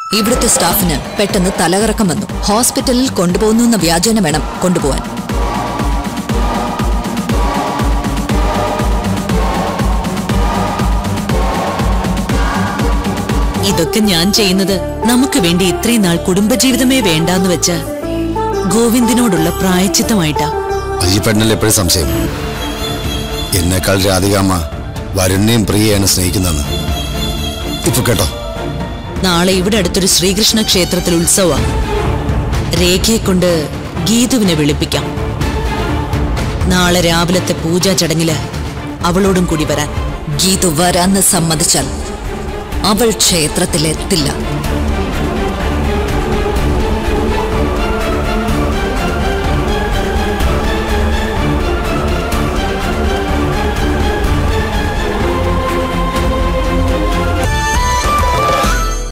ഇവിടുത്തെ സ്റ്റാഫിന് പെട്ടെന്ന് തലകറക്കം വന്നു ഹോസ്പിറ്റലിൽ കൊണ്ടുപോകുന്നു എന്ന വ്യാജേന വേണം കൊണ്ടുപോവാൻ ഇതൊക്കെ ഞാൻ ചെയ്യുന്നത് നമുക്ക് വേണ്ടി ഇത്രയും നാൾ കുടുംബജീവിതമേ വേണ്ടാന്ന് വെച്ച ഗോവിന്ദിനോടുള്ള പ്രായച്ചിത്തമായിട്ടാ അത് ഈ പെണ്ണിൽ എപ്പോഴും സംശയം എന്നെക്കാൾ രാധികാമ്മ വരുണിനെയും പ്രിയയാണ് സ്നേഹിക്കുന്നതെന്ന് ഇപ്പൊ കേട്ടോ നാളെ ഇവിടെ അടുത്തൊരു ശ്രീകൃഷ്ണ ക്ഷേത്രത്തിൽ ഉത്സവ രേഖയെ കൊണ്ട് ഗീതുവിനെ വിളിപ്പിക്കാം നാളെ രാവിലത്തെ പൂജാ ചടങ്ങില് അവളോടും കൂടി വരാൻ ഗീതു വരാന്ന് സമ്മതിച്ചാൽ അവൾ ക്ഷേത്രത്തിലെത്തില്ല